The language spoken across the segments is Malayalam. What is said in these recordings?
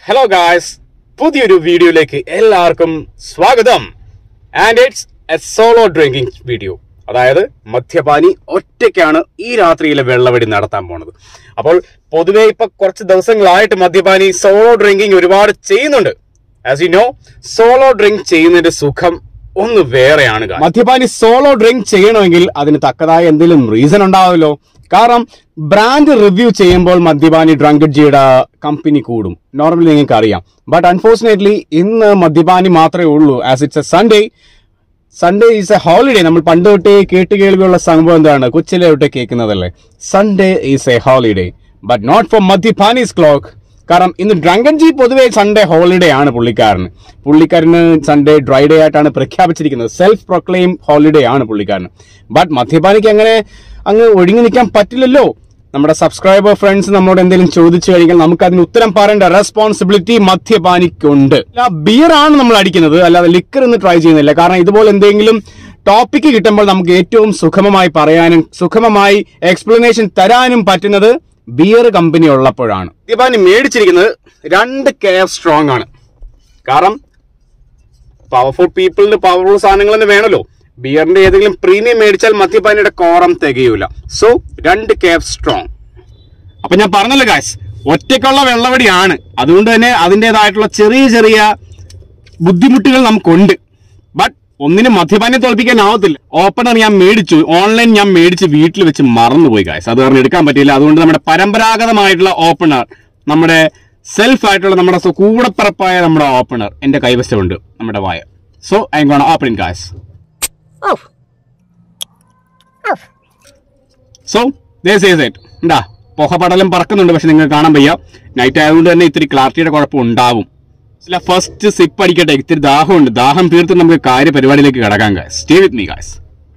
ഹലോ ഗായ്സ് പുതിയൊരു വീഡിയോയിലേക്ക് എല്ലാവർക്കും സ്വാഗതം and it's a solo drinking video അതായത് മദ്യപാനി ഒറ്റയ്ക്കാണ് ഈ രാത്രിയിലെ വെള്ളവെടി നടത്താൻ പോണത് അപ്പോൾ പൊതുവെ ഇപ്പൊ കുറച്ച് ദിവസങ്ങളായിട്ട് മദ്യപാനി സോളോ ഡ്രിങ്കിങ് ഒരുപാട് ചെയ്യുന്നുണ്ട് as you know solo drink ചെയ്യുന്നതിന്റെ സുഖം ഒന്ന് വേറെയാണ് guys. മദ്യപാനി സോളോ ഡ്രിങ്ക് ചെയ്യണമെങ്കിൽ അതിന് തക്കതായ എന്തെങ്കിലും റീസൺ ഉണ്ടാവുമല്ലോ കാരണം ബ്രാൻഡ് റിവ്യൂ ചെയ്യുമ്പോൾ മദ്യപാനി ഡ്രങ്കഡ്ജിയുടെ കമ്പനി കൂടും നോർമലി നിങ്ങൾക്ക് അറിയാം ബട്ട് അൺഫോർച്ചുനേറ്റ്ലി ഇന്ന് മദ്യപാനി മാത്രമേ ഉള്ളൂ as it's a Sunday Sunday is a holiday നമ്മൾ പണ്ട് തൊട്ടേ കേട്ട് കേൾവിയുള്ള സംഭവം എന്താണ് കൊച്ചിലെ തൊട്ടേ കേൾക്കുന്നതല്ലേ Sunday is a holiday but not for മദ്യപാനീസ് ക്ലോക്ക് കാരണം ഇന്ന് ഡ്രങ്കൻ ജി പൊതുവെ സൺഡേ ഹോളിഡേ ആണ് പുള്ളിക്കാരന് പുള്ളിക്കാരന് സൺഡേ ഡ്രൈ ഡേ ആയിട്ടാണ് പ്രഖ്യാപിച്ചിരിക്കുന്നത് സെൽഫ് പ്രൊക്ലെയിം ഹോളിഡേ ആണ് പുള്ളിക്കാരന് ബട്ട് മദ്യപാനിക്ക് അങ്ങനെ അങ്ങ് ഒഴുങ്ങി നിൽക്കാൻ പറ്റില്ലല്ലോ നമ്മുടെ സബ്സ്ക്രൈബർ ഫ്രണ്ട്സ് നമ്മളോട് എന്തെങ്കിലും ചോദിച്ചു കഴിഞ്ഞാൽ നമുക്ക് അതിന് ഉത്തരം പറയേണ്ട റെസ്പോൺസിബിലിറ്റി മദ്യപാനിക്കുണ്ട് ബിയർ ആണ് നമ്മൾ അടിക്കുന്നത് അല്ലാതെ ലിക്കർ എന്ന് ട്രൈ ചെയ്യുന്നില്ല കാരണം ഇതുപോലെ എന്തെങ്കിലും ടോപ്പിക്ക് കിട്ടുമ്പോൾ നമുക്ക് ഏറ്റവും സുഗമമായി പറയാനും സുഗമമായി എക്സ്പ്ലനേഷൻ തരാനും പറ്റുന്നത് ബിയർ കമ്പനി ഉള്ളപ്പോഴാണ് മദ്യപാനി മേടിച്ചിരിക്കുന്നത് രണ്ട് കെ എഫ് സ്ട്രോങ് ആണ് കാരണം പവർഫുൾ പീപ്പിളിന് പവർഫുൾ സാധനങ്ങൾ തന്നെ വേണമല്ലോ ബിയറിന്റെ ഏതെങ്കിലും പ്രീമിയം മേടിച്ചാൽ മദ്യപാനിയുടെ കോറം തികയൂല സോ രണ്ട് കേഫ് സ്ട്രോങ് അപ്പൊ ഞാൻ പറഞ്ഞല്ലോ ഗായ്സ് ഒറ്റയ്ക്കുള്ള വെള്ളവടിയാണ് അതുകൊണ്ട് തന്നെ അതിൻ്റെതായിട്ടുള്ള ചെറിയ ചെറിയ ബുദ്ധിമുട്ടുകൾ നമുക്കുണ്ട് ബട്ട് ഒന്നിനും മദ്യപാനം തോൽപ്പിക്കാനാവത്തില്ല ഓപ്പണർ ഞാൻ മേടിച്ചു ഓൺലൈൻ ഞാൻ മേടിച്ച് വീട്ടിൽ വെച്ച് മറന്നുപോയി ഗായ്സ് അത് കാരണം എടുക്കാൻ പറ്റിയില്ല അതുകൊണ്ട് നമ്മുടെ പരമ്പരാഗതമായിട്ടുള്ള ഓപ്പണർ നമ്മുടെ സെൽഫ് ആയിട്ടുള്ള നമ്മുടെ സ്വ- കൂടപ്പിറപ്പായ നമ്മുടെ ഓപ്പണർ എന്റെ കൈവശമുണ്ട് നമ്മുടെ വായ so I gone open guys Oof. Oof. So this is it എന്താ പുകപടലം പറക്കുന്നുണ്ട് പക്ഷെ നിങ്ങൾക്ക് കാണാൻ വയ്യ നൈറ്റ് ആയതുകൊണ്ട് തന്നെ ഇത്തിരി ക്ലാരിറ്റിയുടെ കുഴപ്പം ഉണ്ടാവും ചില ഫസ്റ്റ് സിപ്പ് അടിക്കട്ടെ ഇത്തിരി ദാഹമുണ്ട് ദാഹം തീർത്ത് നമുക്ക് കാര്യ പരിപാടിയിലേക്ക് കിടക്കാൻ guys stay with me guys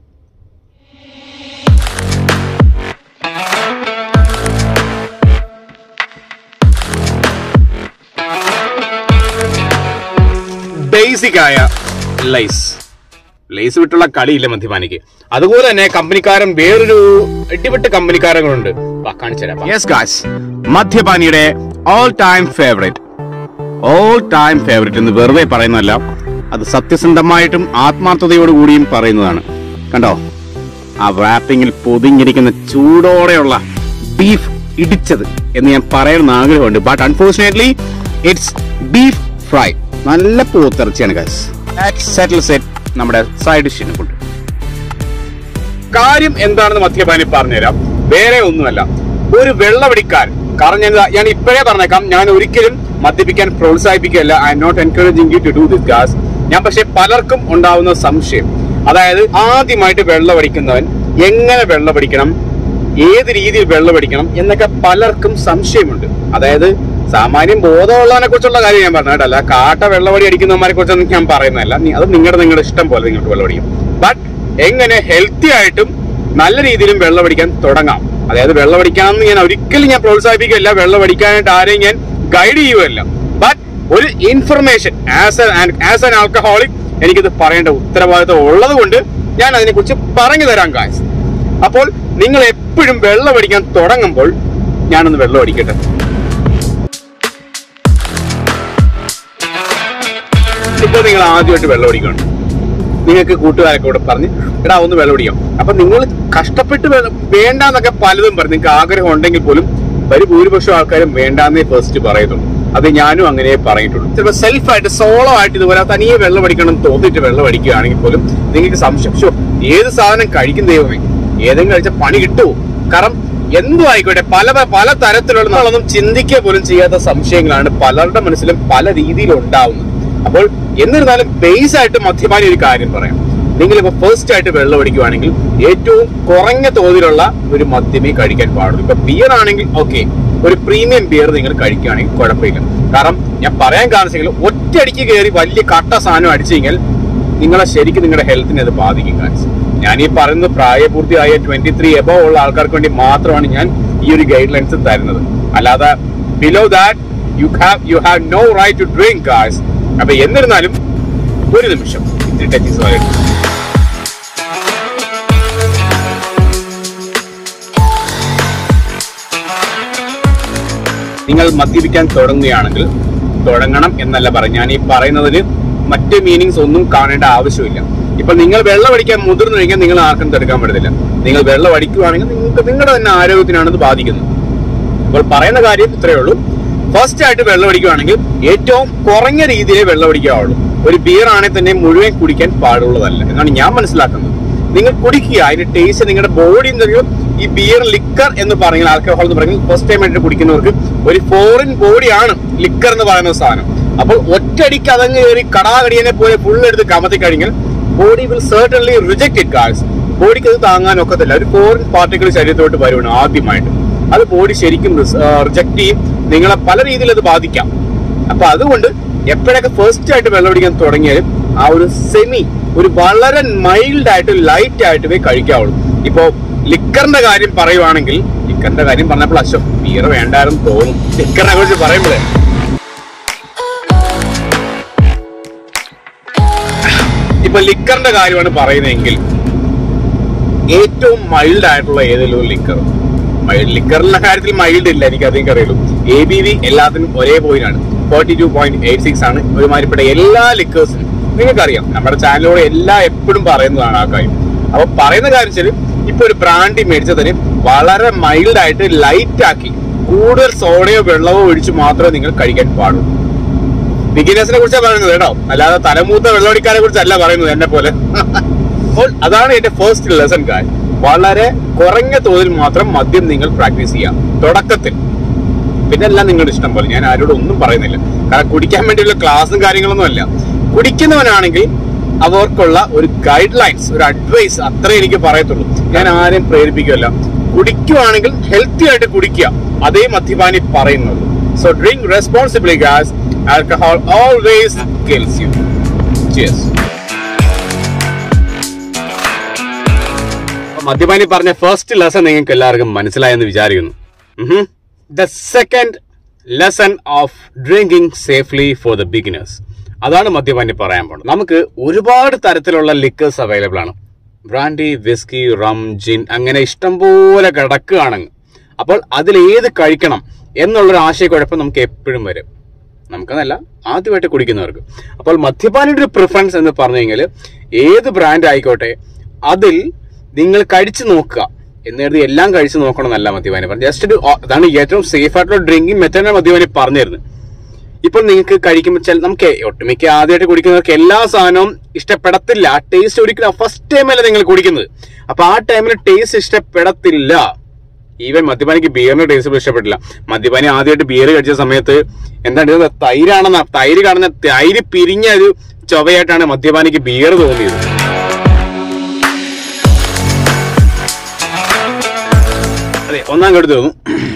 basic ആയ ലൈസ് ലേസ് വിട്ടുള്ള കളിയില്ല മദ്യപാനിക്ക് അതുപോലെ തന്നെ കമ്പനിക്കാരൻ വേറൊരു എട്ടിപ്പെട്ട് കമ്പനിക്കാരങ്ങളുണ്ട് യെസ് ഗായ്സ് മദ്യപാനിയുടെ all time favourite all time favourite എന്ന് വെറുതെ പറയുന്നതല്ല അത് സത്യസന്ധമായിട്ടും ആത്മാർത്ഥതയോടുകൂടിയും പറയുന്നതാണ് കണ്ടോ ആ റാപ്പിങ്ങിൽ പൊതിഞ്ഞിരിക്കുന്ന ചൂടോടെയുള്ള ബീഫ് ഇടിച്ചത് എന്ന് ഞാൻ പറയുന്ന ആഗ്രഹമുണ്ട് but unfortunately it's beef fry നല്ല പോത്തിറച്ചിയാണ് ഗൈസ് സെറ്റിൽ സെറ്റ് നമ്മുടെ സൈഡ് ഡിഷിനെ കൊണ്ട് കാര്യം എന്താണെന്ന് മദ്യപാനി പറഞ്ഞുതരാം വേറെ ഒന്നുമല്ല ഒരു വെള്ളവടിക്കാരൻ കാരണം ഞാൻ ഇതാ- ഞാൻ ഇപ്പോഴേ പറഞ്ഞേക്കാം ഞാൻ ഒരിക്കലും മദ്യപിക്കാൻ പ്രോത്സാഹിപ്പിക്കുകയല്ല I not encouraging you to do this guys ഞാൻ പക്ഷെ പലർക്കും ഉണ്ടാവുന്ന സംശയം അതായത് ആദ്യമായിട്ട് വെള്ളമടിക്കുന്നവൻ എങ്ങനെ വെള്ളമടിക്കണം ഏത് രീതിയിൽ വെള്ളമടിക്കണം എന്നൊക്കെ പലർക്കും സംശയമുണ്ട് അതായത് സാമാന്യം ബോധമുള്ളവനെ കുറിച്ചുള്ള കാര്യം ഞാൻ പറഞ്ഞ കേട്ടല്ല കാട്ട വെള്ളവടി അടിക്കുന്നവന്മാരെ കുറിച്ചൊന്നും ഞാൻ പറയുന്നതല്ല നി- അത് നിങ്ങളുടെ നിങ്ങളുടെ ഇഷ്ടം പോലെ നിങ്ങൾക്ക് വെള്ളമടിക്കും ബട്ട് എങ്ങനെ ഹെൽത്തി ആയിട്ടും നല്ല രീതിയിലും വെള്ളമടിക്കാൻ തുടങ്ങാം അതായത് വെള്ളമടിക്കാമെന്ന് ഞാൻ ഒരിക്കലും ഞാൻ പ്രോത്സാഹിപ്പിക്കുകയല്ല വെള്ളമടിക്കാനായിട്ട് ആരെയും ഞാൻ ഗൈഡ് ചെയ്യുകയല്ല ബട്ട് ഒരു information as as an alcoholic എനിക്കിത് പറയേണ്ട ഉത്തരവാദിത്വം ഉള്ളത് കൊണ്ട് ഞാൻ അതിനെക്കുറിച്ച് പറഞ്ഞു തരാം ഗായ്സ് അപ്പോൾ നിങ്ങൾ എപ്പോഴും വെള്ളമടിക്കാൻ തുടങ്ങുമ്പോൾ ഞാനൊന്ന് വെള്ളം അടിക്കട്ടെ ഇപ്പോൾ നിങ്ങൾ ആദ്യമായിട്ട് വെള്ളം അടിക്കണം നിങ്ങൾക്ക് കൂട്ടുകാരൊക്കെ കൂടെ പറഞ്ഞ് എടാ ഒന്ന് വെള്ളം അടിക്കാം അപ്പൊ നിങ്ങൾ കഷ്ടപ്പെട്ട് വെള്ളം- വേണ്ടാന്നൊക്കെ പലതും പറഞ്ഞു നിങ്ങൾക്ക് ആഗ്രഹം ഉണ്ടെങ്കിൽ പോലും ഒരു ഭൂരിപക്ഷം ആൾക്കാരും വേണ്ടാന്നേ ഫസ്റ്റ് പറയുന്നുള്ളൂ അത് ഞാനും അങ്ങനെ പറഞ്ഞിട്ടുള്ളൂ ചിലപ്പോൾ സെൽഫായിട്ട് സോളോ ആയിട്ട് ഇതുപോലെ തനിയെ വെള്ളം അടിക്കണം എന്ന് തോന്നിട്ട് വെള്ളം അടിക്കുകയാണെങ്കിൽ പോലും നിങ്ങൾക്ക് സംശയം "ശ്ശോ, ഏത് സാധനം കഴിക്കും ദൈവമേ ഏതെങ്കിലും കഴിച്ച പണി കിട്ടുമോ കാരണം എന്തും ആയിക്കോട്ടെ പല പ- പല തരത്തിലുള്ള നമ്മളൊന്നും ചിന്തിക്കുക പോലും ചെയ്യാത്ത സംശയങ്ങളാണ് പലരുടെ മനസ്സിലും പല രീതിയിലും ഉണ്ടാവുന്നത് അപ്പോൾ എന്നിരുന്നാലും ബേസ് ആയിട്ട് മദ്യപാനി ഒരു കാര്യം പറയാം നിങ്ങൾ ഇപ്പൊ ഫസ്റ്റ് ആയിട്ട് വെള്ളം അടിക്കുവാണെങ്കിൽ ഏറ്റവും കുറഞ്ഞ തോതിലുള്ള ഒരു മദ്യമേ കഴിക്കാൻ പാടുള്ളൂ ഇപ്പൊ ബിയർ ആണെങ്കിൽ ഓക്കെ ഒരു പ്രീമിയം ബിയർ നിങ്ങൾ കഴിക്കുകയാണെങ്കിൽ കുഴപ്പമില്ല കാരണം ഞാൻ പറയാൻ കാണിച്ചെങ്കിൽ ഒറ്റയടിക്ക് കയറി വലിയ കട്ട സാധനം അടിച്ചു കഴിഞ്ഞാൽ നിങ്ങളെ ശരിക്കും നിങ്ങളുടെ ഹെൽത്തിനെ അത് ബാധിക്കും കാണിച്ചു ഞാൻ ഈ പറയുന്നത് പ്രായപൂർത്തിയായ ട്വന്റി ത്രീ എബോ ഉള്ള ആൾക്കാർക്ക് വേണ്ടി മാത്രമാണ് ഞാൻ ഈ ഒരു ഗൈഡ് ലൈൻസ് തരുന്നത് അല്ലാതെ below that you have you have no right to drink guys അപ്പൊ എന്നിരുന്നാലും ഒരു നിമിഷം ഇത്തിരി ടച്ചീസ് പറയട്ടെ നിങ്ങൾ മദ്യപിക്കാൻ തുടങ്ങുകയാണെങ്കിൽ തുടങ്ങണം എന്നല്ല പറയും ഞാൻ ഈ പറയുന്നതിന് മറ്റ് മീനിങ്സ് ഒന്നും കാണേണ്ട ആവശ്യമില്ല ഇപ്പൊ നിങ്ങൾ വെള്ളം അടിക്കാൻ മുതിർന്നു കഴിഞ്ഞാൽ നിങ്ങൾ ആർക്കും തടുക്കാൻ പറ്റത്തില്ല നിങ്ങൾ വെള്ളം അടിക്കുവാണെങ്കിൽ നിങ്ങൾക്ക് നിങ്ങളുടെ തന്നെ ആരോഗ്യത്തിനാണ് ഇത് ബാധിക്കുന്നത് അപ്പോൾ പറയുന്ന കാര്യം ഇത്രയേ ഉള്ളൂ ഫസ്റ്റ് ആയിട്ട് വെള്ളം അടിക്കുകയാണെങ്കിൽ ഏറ്റവും കുറഞ്ഞ രീതിയിലേ വെള്ളം അടിക്കാവുള്ളൂ ഒരു ബിയർ ആണെങ്കിൽ തന്നെ മുഴുവൻ കുടിക്കാൻ പാടുള്ളതല്ല എന്നാണ് ഞാൻ മനസ്സിലാക്കുന്നത് നിങ്ങൾ കുടിക്കുക അതിന്റെ ടേസ്റ്റ് നിങ്ങളുടെ ബോഡി എന്തെങ്കിലും ഈ ബിയർ ലിക്കർ എന്ന് പറയുന്ന ആൽക്കഹോൾ എന്ന് പറയുന്നത് ഫസ്റ്റ് ടൈം ആയിട്ട് കുടിക്കുന്നവർക്ക് ഒരു ഫോറിൻ ബോഡിയാണ് ലിക്കർ എന്ന് പറയുന്ന സാധനം അപ്പോൾ ഒറ്റയടിക്ക് അതങ്ങ് കയറി കടാകടിയനെ പോലെ ഫുൾ എടുത്ത് കമത്തി കഴിഞ്ഞാൽ body will certainly reject it guys ബോഡിക്ക് അത് താങ്ങാൻ ഒക്കത്തില്ല ഒരു ഫോറിൻ പാർട്ടിക്കിൾ ശരീരത്തോട്ട് വരുവാണ് ആദ്യമായിട്ട് അത് ബോഡി ശരിക്കും റിജക്ട് ചെയ്യും നിങ്ങളെ പല രീതിയിൽ അത് ബാധിക്കാം അപ്പൊ അതുകൊണ്ട് എപ്പോഴൊക്കെ ഫസ്റ്റ് ആയിട്ട് വെള്ളമടിക്കാൻ തുടങ്ങിയാലും ആ ഒരു സെമി ഒരു വളരെ മൈൽഡ് ആയിട്ട് ലൈറ്റ് ആയിട്ടേ കഴിക്കാവുള്ളൂ ഇപ്പോ ലിക്കറിന്റെ കാര്യം പറയുവാണെങ്കിൽ ലിക്കറിന്റെ കാര്യം പറഞ്ഞപ്പോൾ അശോ ബിയർ വേണ്ടായിരുന്നു തോന്നും ലിക്കറിനെ കുറിച്ച് പറയുമ്പോഴേ ഇപ്പൊ ലിക്കറിന്റെ കാര്യമാണ് പറയുന്നതെങ്കിൽ ഏറ്റവും മൈൽഡ് ആയിട്ടുള്ള ഏതെങ്കിലും ഒരു ലിക്കർ ലിക്കറിന്റെ കാര്യത്തിൽ മൈൽഡ് ഇല്ല എനിക്ക് അധികം അറിയുള്ളൂ എ ബി വി എല്ലാത്തിനും ഒരേ പോയിന്റ് ആണ് forty two point eight six ആണ് ഒരുമാതിരിപ്പെട്ട എല്ലാ ലിക്കേഴ്സിനും നിങ്ങൾക്കറിയാം നമ്മുടെ ചാനലിലൂടെ എല്ലാം എപ്പോഴും പറയുന്നതാണ് ആ കാര്യം അപ്പൊ പറയുന്ന കാര്യം വെച്ചാൽ ഇപ്പൊ ഒരു ബ്രാൻഡി മേടിച്ചതിന് വളരെ മൈൽഡ് ആയിട്ട് ലൈറ്റ് ആക്കി കൂടുതൽ സോഡയോ വെള്ളമോ ഒഴിച്ച് മാത്രമേ നിങ്ങൾ കഴിക്കാൻ പാടുള്ളൂ ബിഗിനേഴ്സിനെ കുറിച്ചാണ് പറയുന്നത് കേട്ടോ അല്ലാതെ തലമൂത്ത വെള്ളമടിക്കാരെ കുറിച്ചല്ല പറയുന്നത് എന്നെ പോലെ അപ്പോൾ അതാണ് എന്റെ ഫസ്റ്റ് ലെസൺ കാര്യം വളരെ കുറഞ്ഞ തോതിൽ മാത്രം മദ്യം നിങ്ങൾ പ്രാക്ടീസ് ചെയ്യാം തുടക്കത്തിൽ പിന്നെ എല്ലാം നിങ്ങളുടെ ഇഷ്ടം പോലെ ഞാൻ ആരോടും ഒന്നും പറയുന്നില്ല കാരണം കുടിക്കാൻ വേണ്ടിയുള്ള ക്ലാസ്സും കാര്യങ്ങളൊന്നും അല്ല കുടിക്കുന്നവനാണെങ്കിൽ അവർക്കുള്ള ഒരു ഗൈഡ് ലൈൻസ് ഒരു അഡ്വൈസ് അത്രേ എനിക്ക് പറയത്തുള്ളൂ ഞാൻ ആരെയും പ്രേരിപ്പിക്കുമല്ല കുടിക്കുവാണെങ്കിൽ ഹെൽത്തി ആയിട്ട് കുടിക്കുക അതേ മദ്യപാനി പറയുന്നുള്ളൂ so drink responsibly guys alcohol always kills you cheers മദ്യപാനി പറഞ്ഞ ഫസ്റ്റ് ലെസൺ നിങ്ങൾക്ക് എല്ലാവർക്കും മനസ്സിലായെന്ന് വിചാരിക്കുന്നു the second lesson of drinking safely for the beginners അതാണ് മദ്യപാനി പറയാൻ പോകുന്നത് നമുക്ക് ഒരുപാട് തരത്തിലുള്ള ലിക്കേഴ്സ് അവൈലബിൾ ആണ് ബ്രാൻഡി വിസ്കി റം ജിൻ അങ്ങനെ ഇഷ്ടംപോലെ കിടക്കുകയാണെങ്കിൽ അപ്പോൾ അതിൽ ഏത് കഴിക്കണം എന്നുള്ളൊരു ആശയക്കുഴപ്പം നമുക്ക് എപ്പോഴും വരും നമുക്കതല്ല ആദ്യമായിട്ട് കുടിക്കുന്നവർക്ക് അപ്പോൾ മദ്യപാനിയുടെ ഒരു പ്രിഫറൻസ് എന്ന് പറഞ്ഞു കഴിഞ്ഞാൽ ഏത് ബ്രാൻഡ് ആയിക്കോട്ടെ അതിൽ നിങ്ങൾ കഴിച്ചു നോക്കുക എന്ന് കരുതി എല്ലാം കഴിച്ചു നോക്കണം എന്നല്ല മദ്യപാനി പറഞ്ഞു ജസ്റ്റ് ഒരു അതാണ് ഏറ്റവും സേഫ് ആയിട്ടുള്ള ഡ്രിങ്കിങ് മെത്തേഡാണ് മദ്യപാനി പറഞ്ഞിരുന്നത് ഇപ്പോൾ നിങ്ങൾക്ക് കഴിക്കുമ്പോൾ ചില നമുക്ക് ഒട്ടുമിക്ക ആദ്യമായിട്ട് കുടിക്കുന്നവർക്ക് എല്ലാ സാധനവും ഇഷ്ടപ്പെടത്തില്ല ആ ടേസ്റ്റ് ഒരിക്കലും ഫസ്റ്റ് ടൈമല്ല നിങ്ങൾ കുടിക്കുന്നത് അപ്പൊ ആ ടൈമിൽ ടേസ്റ്റ് ഇഷ്ടപ്പെടത്തില്ല ഈവൻ മദ്യപാനിക്ക് ബിയറിന്റെ ടേസ്റ്റ് ഇഷ്ടപ്പെട്ടില്ല മദ്യപാനി ആദ്യമായിട്ട് ബിയർ കഴിച്ച സമയത്ത് എന്താണ് ഇത് തൈരാണെന്ന തൈര് കാണുന്ന തൈര് പിരിഞ്ഞ ഒരു ചൊവയായിട്ടാണ് മദ്യപാനിക്ക് ബിയർ തോന്നിയത് അതെ ഒന്നാം കെടുത്ത് തോന്നും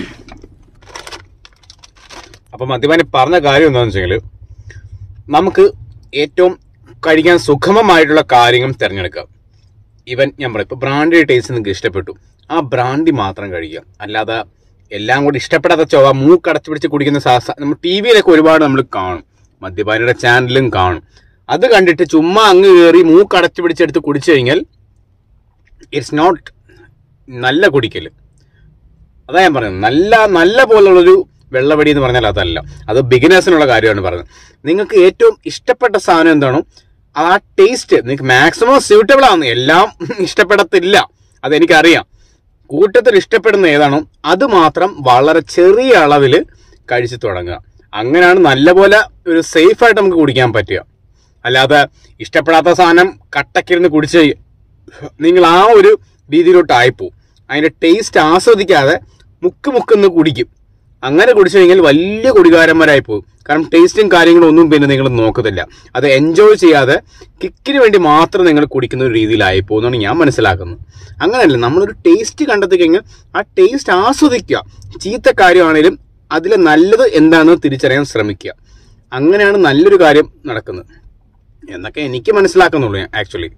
അപ്പൊ മദ്യപാനി പറഞ്ഞ കാര്യം എന്താണെന്ന് വെച്ചെങ്കിൽ നമുക്ക് ഏറ്റവും കഴിക്കാൻ സുഗമമായിട്ടുള്ള കാര്യങ്ങൾ തിരഞ്ഞെടുക്കുക ഇവൻ ഞാൻ പറയാം ഇപ്പൊ ബ്രാൻഡി ടേസ്റ്റ് നിങ്ങൾക്ക് ഇഷ്ടപ്പെട്ടു ആ ബ്രാൻഡി മാത്രം കഴിക്കുക അല്ലാതെ എല്ലാം കൂടി ഇഷ്ടപ്പെടാത്ത ചൊവ്വ മൂക്കടച്ചു പിടിച്ച് കുടിക്കുന്ന സാസ നമ്മൾ ടി വിയിലൊക്കെ ഒരുപാട് നമ്മൾ കാണും മദ്യപാനിയുടെ ചാനലിലും കാണും അത് കണ്ടിട്ട് ചുമ്മാ അങ്ങ് കയറി മൂക്കടച്ചു പിടിച്ചെടുത്ത് കുടിച്ചു കഴിഞ്ഞാൽ ഇറ്റ്സ് നോട്ട് നല്ല കുടിക്കല് അതാ ഞാൻ പറയുന്നത് നല്ല നല്ല പോലുള്ളൊരു വെള്ളവടി എന്ന് പറഞ്ഞാൽ അതല്ല അത് ബിഗിനേഴ്സിനുള്ള കാര്യമാണ് പറയുന്നത് നിങ്ങൾക്ക് ഏറ്റവും ഇഷ്ടപ്പെട്ട സാധനം എന്താണോ ആ ടേസ്റ്റ് നിങ്ങൾക്ക് മാക്സിമം സ്യൂട്ടബിൾ ആണ് എല്ലാം ഇഷ്ടപ്പെടത്തില്ല അതെനിക്കറിയാം കൂട്ടത്തിൽ ഇഷ്ടപ്പെടുന്ന ഏതാണോ അത് മാത്രം വളരെ ചെറിയ അളവിൽ കഴിച്ചു തുടങ്ങുക അങ്ങനെയാണ് നല്ലപോലെ ഒരു സേഫ് ആയിട്ട് നമുക്ക് കുടിക്കാൻ പറ്റുക അല്ലാതെ ഇഷ്ടപ്പെടാത്ത സാധനം കട്ടക്കിരുന്ന് കുടിച്ച് നിങ്ങൾ ആ ഒരു രീതിയിലോട്ട് ആയിപ്പോവും അതിന്റെ ടേസ്റ്റ് ആസ്വദിക്കാതെ മുക്ക് മുക്കെന്ന് കുടിക്കും അങ്ങനെ കുടിച്ചു കഴിഞ്ഞാൽ വലിയ കുടികാരന്മാരായി പോകും കാരണം ടേസ്റ്റും കാര്യങ്ങളും ഒന്നും പിന്നെ നിങ്ങൾ നോക്കത്തില്ല അത് എൻജോയ് ചെയ്യാതെ കിക്കിന് വേണ്ടി മാത്രം നിങ്ങൾ കുടിക്കുന്ന ഒരു രീതിയിലായി പോകുന്നതാണ് ഞാൻ മനസ്സിലാക്കുന്നത് അങ്ങനെയല്ല നമ്മളൊരു ടേസ്റ്റ് കണ്ടെത്തി കഴിഞ്ഞാൽ ആ ടേസ്റ്റ് ആസ്വദിക്കുക ചീത്ത കാര്യമാണേലും അതിൽ നല്ലത് എന്താണെന്ന് തിരിച്ചറിയാൻ ശ്രമിക്കുക അങ്ങനെയാണ് നല്ലൊരു കാര്യം നടക്കുന്നത് എന്നൊക്കെ എനിക്ക് മനസ്സിലാക്കുന്നുള്ളൂ ആക്ച്വലി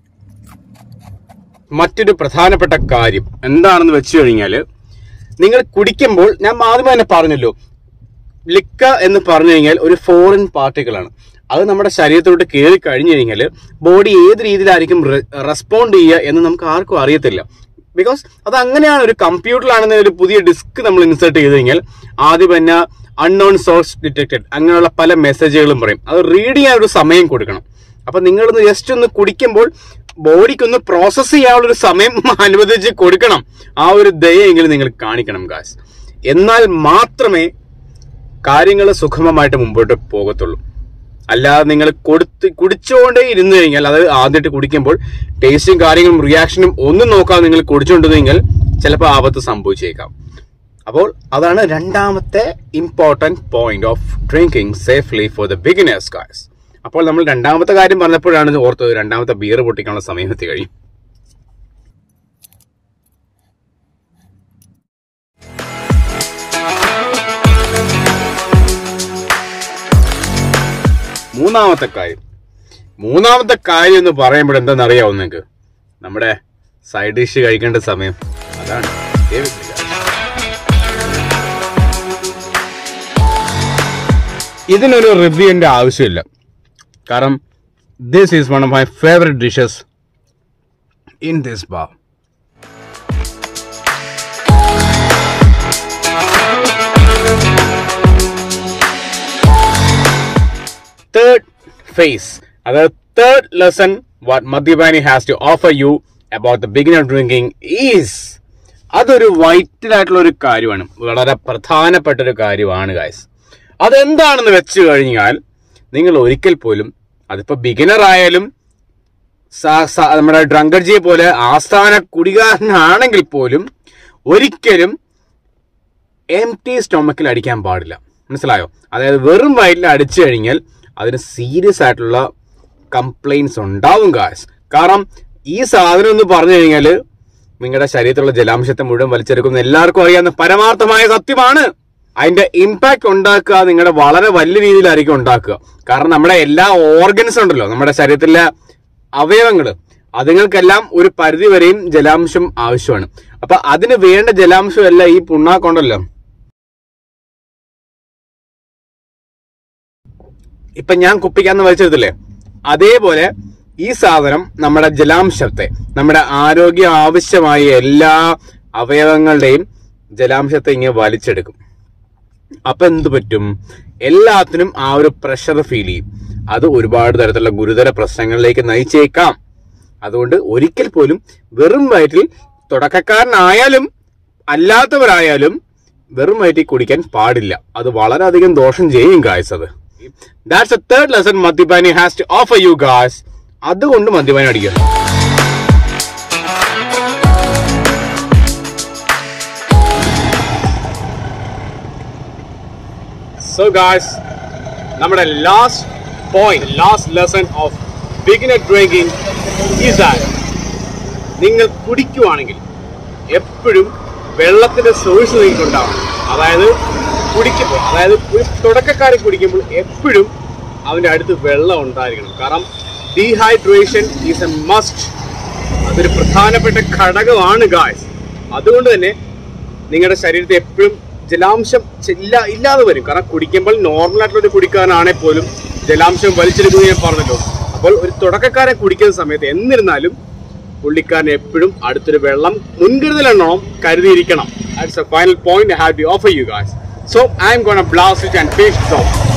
മറ്റൊരു പ്രധാനപ്പെട്ട കാര്യം എന്താണെന്ന് വെച്ച് കഴിഞ്ഞാൽ നിങ്ങൾ കുടിക്കുമ്പോൾ ഞാൻ ആദ്യം തന്നെ പറഞ്ഞല്ലോ ലിക്ക എന്ന് പറഞ്ഞു കഴിഞ്ഞാൽ ഒരു ഫോറിൻ പാർട്ടിക്കിളാണ് അത് നമ്മുടെ ശരീരത്തോട്ട് കയറി കഴിഞ്ഞു കഴിഞ്ഞാൽ ബോഡി ഏത് രീതിയിലായിരിക്കും റെസ്പോണ്ട് ചെയ്യുക എന്ന് നമുക്ക് ആർക്കും അറിയത്തില്ല ബിക്കോസ് അത് അങ്ങനെയാണ് ഒരു കമ്പ്യൂട്ടറിലാണെന്ന് ഒരു പുതിയ ഡിസ്ക് നമ്മൾ ഇൻസേർട്ട് ചെയ്ത് കഴിഞ്ഞാൽ ആദ്യം തന്നെ അൺനോൺ സോഴ്സ് ഡിറ്റക്റ്റഡ് അങ്ങനെയുള്ള പല മെസ്സേജുകളും പറയും അത് റീഡ് ചെയ്യാൻ ഒരു സമയം കൊടുക്കണം അപ്പൊ നിങ്ങളൊന്ന് ജസ്റ്റ് ഒന്ന് കുടിക്കുമ്പോൾ ബോഡിക്കൊന്ന് പ്രോസസ്സ് ചെയ്യാനുള്ള ഒരു സമയം അനുവദിച്ച് കൊടുക്കണം ആ ഒരു ദയെങ്കിലും നിങ്ങൾ കാണിക്കണം ഗാസ് എന്നാൽ മാത്രമേ കാര്യങ്ങൾ സുഗമമായിട്ട് മുമ്പോട്ട് പോകത്തുള്ളൂ അല്ലാതെ നിങ്ങൾ കൊടുത്ത് കുടിച്ചുകൊണ്ടേ ഇരുന്ന് കഴിഞ്ഞാൽ അത് ആദ്യമായിട്ട് കുടിക്കുമ്പോൾ ടേസ്റ്റും കാര്യങ്ങളും റിയാക്ഷനും ഒന്നും നോക്കാതെ നിങ്ങൾ കുടിച്ചുകൊണ്ടിരുന്നെങ്കിൽ ചിലപ്പോൾ ആപത്ത് സംഭവിച്ചേക്കാം അപ്പോൾ അതാണ് രണ്ടാമത്തെ important point of drinking safely for the beginners guys അപ്പോൾ നമ്മൾ രണ്ടാമത്തെ കാര്യം പറഞ്ഞപ്പോഴാണ് ഓർത്തത് രണ്ടാമത്തെ ബിയർ പൊട്ടിക്കാനുള്ള സമയം എത്തി കഴിയും മൂന്നാമത്തെ കാര്യം മൂന്നാമത്തെ കാര്യം എന്ന് പറയുമ്പോൾ എന്താണെന്നറിയാവോ നിങ്ങൾക്ക് നമ്മുടെ സൈഡ് ഡിഷ് കഴിക്കേണ്ട സമയം അതാണ് ദയവിട്ട് guys. ഇതിനൊരു റിവ്യൂവിന്റെ ആവശ്യമില്ല കാരണം this is one of my favourite dishes in this bar third phase അതായത് തേർഡ് ലെസൺ വാട്ട് മദ്യപാനി has to offer you about the beginner drinking is അതൊരു വൈറ്റൽ ആയിട്ടുള്ള ഒരു കാര്യമാണ് വളരെ പ്രധാനപ്പെട്ട ഒരു കാര്യമാണ് ഗായ്സ് അതെന്താണെന്ന് വെച്ച് കഴിഞ്ഞാൽ നിങ്ങൾ ഒരിക്കൽ പോലും അതിപ്പോ ബിഗിനർ ആയാലും സ- സ- നമ്മുടെ ഡ്രങ്കർജിയെ പോലെ ആസ്ഥാന കുടികാരനാണെങ്കിൽ പോലും ഒരിക്കലും എം ടി സ്റ്റൊമക്കിൽ അടിക്കാൻ പാടില്ല മനസ്സിലായോ അതായത് വെറും വയറ്റിൽ അടിച്ചു കഴിഞ്ഞാൽ അതിന് സീരിയസ് ആയിട്ടുള്ള കംപ്ലൈൻസ് ഉണ്ടാവും ഗായ്സ് കാരണം ഈ സാധനം എന്ന് പറഞ്ഞു കഴിഞ്ഞാൽ നിങ്ങളുടെ ശരീരത്തിലുള്ള ജലാംശത്തെ മുഴുവൻ വലിച്ചെടുക്കുന്ന എല്ലാവർക്കും അറിയാവുന്ന പരമാർത്ഥമായ സത്യമാണ് അതിന്റെ ഇമ്പാക്ട് ഉണ്ടാക്കുക നിങ്ങളുടെ വളരെ വലിയ രീതിയിലായിരിക്കും ഉണ്ടാക്കുക കാരണം നമ്മുടെ എല്ലാ ഓർഗൻസ് ഉണ്ടല്ലോ നമ്മുടെ ശരീരത്തിലെ അവയവങ്ങൾ അതുങ്ങൾക്കെല്ലാം ഒരു പരിധി വരെയും ജലാംശം ആവശ്യമാണ് അപ്പൊ അതിന് വേണ്ട ജലാംശം എല്ലാം ഈ പുണ്ണാക്കുണ്ടല്ലോ ഇപ്പൊ ഞാൻ കുപ്പിക്കാന്ന് വലിച്ചെടുത്തില്ലേ അതേപോലെ ഈ സാധനം നമ്മുടെ ജലാംശത്തെ നമ്മുടെ ആരോഗ്യം ആവശ്യമായ എല്ലാ അവയവങ്ങളുടെയും ജലാംശത്തെ ഇങ്ങനെ വലിച്ചെടുക്കും അപ്പൊ എന്ത് പറ്റും എല്ലാത്തിനും ആ ഒരു പ്രഷർ ഫീൽ ചെയ്യും അത് ഒരുപാട് തരത്തിലുള്ള ഗുരുതര പ്രശ്നങ്ങളിലേക്ക് നയിച്ചേക്കാം അതുകൊണ്ട് ഒരിക്കൽ പോലും വെറും വയറ്റിൽ തുടക്കക്കാരനായാലും അല്ലാത്തവരായാലും വെറും വയറ്റിൽ കുടിക്കാൻ പാടില്ല അത് വളരെയധികം ദോഷം ചെയ്യും ഗായ്സ് അത് ദാറ്റ്സ് എ തേർഡ് ലെസൺ മദ്യപാനി has to offer you guys അതുകൊണ്ട് മദ്യപാനി അടിക്കുക സോ ഗായ്സ് നമ്മുടെ last point last lesson of beginner drinking is that നിങ്ങൾ കുടിക്കുവാണെങ്കിൽ എപ്പോഴും വെള്ളത്തിന്റെ സോഴ്സ് നിങ്ങൾക്ക് ഉണ്ടാവണം അതായത് കുടിക്കുമ്പോൾ അതായത് ഒരു തുടക്കക്കാരെ കുടിക്കുമ്പോൾ എപ്പോഴും അവൻ്റെ അടുത്ത് വെള്ളം ഉണ്ടായിരിക്കണം കാരണം ഡീഹൈഡ്രേഷൻ ഈസ് എ മസ്റ്റ് അതൊരു പ്രധാനപ്പെട്ട ഘടകമാണ് ഗായ്സ് അതുകൊണ്ട് തന്നെ നിങ്ങളുടെ ശരീരത്തെ എപ്പോഴും ജലാംശം ഇല്ല ഇല്ലാതെ വരും കാരണം കുടിക്കുമ്പോൾ നോർമൽ ആയിട്ടുള്ള ഒരു കുടിക്കാരനാണെങ്കിൽ പോലും ജലാംശം വലിച്ചെടുക്കുന്നത് ഞാൻ പറഞ്ഞല്ലോ അപ്പോൾ ഒരു തുടക്കക്കാരെ കുടിക്കുന്ന സമയത്ത് എന്നിരുന്നാലും പുള്ളിക്കാരൻ എപ്പോഴും അടുത്തൊരു വെള്ളം മുൻകരുതലെണ്ണോണം കരുതിയിരിക്കണം that's a final point have to offer you guys so I am gone blast it and finish of